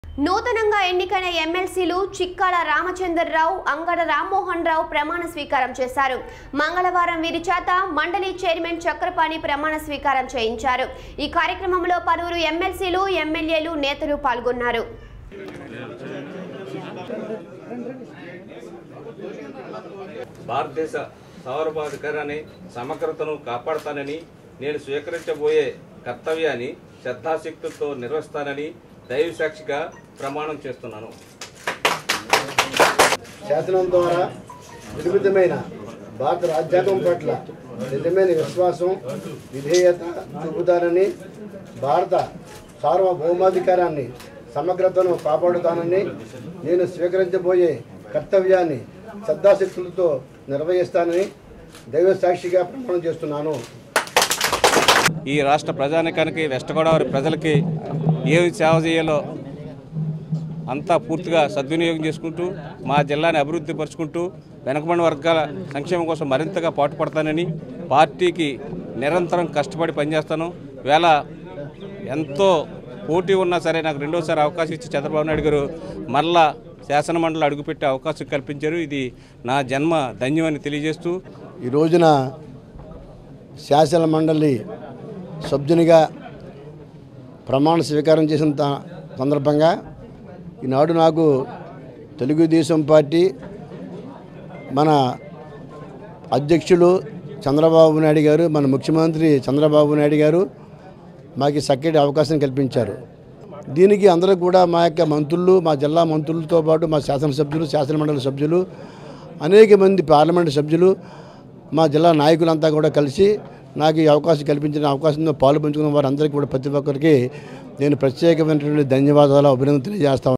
నూతనంగా ఎన్నికైన ఎమ్మెల్సీలు చిక్కాల రామచంద్రరావు అంగడ రామ్మోహన్ రావు ప్రమాణ స్వీకారం చేశారు మంగళవారం వీరి చేత మండలి చైర్మన్ చక్రపాణి ప్రమాణ స్వీకారం చేయించారు ఈ కార్యక్రమంలో పలువురు ఎమ్మెల్సీలు ఎమ్మెల్యేలు నేతలు పాల్గొన్నారు భారతదేశ సార్వభౌమికాన్ని సమగ్రతను కాపాడతానని నేను స్వీకరించబోయే కర్తవ్యాన్ని శ్రద్ధాశక్తులతో నిర్వహిస్తానని దైవ సాక్షిగా ప్రమాణం చేస్తున్నాను శాసనం ద్వారా నిర్మితమైన భారత రాజ్యాంగం పట్ల నిజమైన విశ్వాసం విధేయత చూపుతానని భారత సార్వభౌమాధికారాన్ని సమగ్రతను కాపాడుతానని నేను స్వీకరించబోయే కర్తవ్యాన్ని శ్రద్ధాశక్తులతో నిర్వహిస్తానని దైవ సాక్షిగా ప్రమాణం చేస్తున్నాను ఈ రాష్ట్ర ప్రజానికానికి వెస్ట్ గోదావరి ప్రజలకి ఏమి సేవ చేయాలో అంతా పూర్తిగా సద్వినియోగం చేసుకుంటూ మా జిల్లాని అభివృద్ధి పరుచుకుంటూ వెనుకబడిన వర్గాల సంక్షేమం కోసం మరింతగా పాటుపడతానని పార్టీకి నిరంతరం కష్టపడి పనిచేస్తాను వేళ ఎంతో పోటీ ఉన్నా సరే నాకు రెండోసారి అవకాశం ఇచ్చి చంద్రబాబు నాయుడు గారు మరలా శాసనమండలి అడుగుపెట్టే అవకాశం కల్పించారు ఇది నా జన్మ ధన్యమని తెలియజేస్తూ ఈ రోజున శాసన మండలి సభ్యునిగా ప్రమాణ స్వీకారం చేసిన త- సందర్భంగా ఈనాడు నాకు తెలుగుదేశం పార్టీ మన అధ్యక్షులు చంద్రబాబు నాయుడు గారు మన ముఖ్యమంత్రి చంద్రబాబు నాయుడు గారు మాకు ఈ చక్కటి అవకాశం కల్పించారు దీనికి అందరూ కూడా మా యొక్క మంత్రులు మా జిల్లా మంత్రులతో పాటు మా శాసనసభ్యులు శాసనమండలి సభ్యులు అనేక మంది పార్లమెంటు సభ్యులు మా జిల్లా నాయకులంతా కూడా కలిసి నాకు ఈ అవకాశం కల్పించిన అవకాశంలో పాలు పంచుకున్న వారందరికీ కూడా ప్రతి ఒక్కరికి నేను ప్రత్యేకమైనటువంటి ధన్యవాదాలు అభినందన తెలియజేస్తాను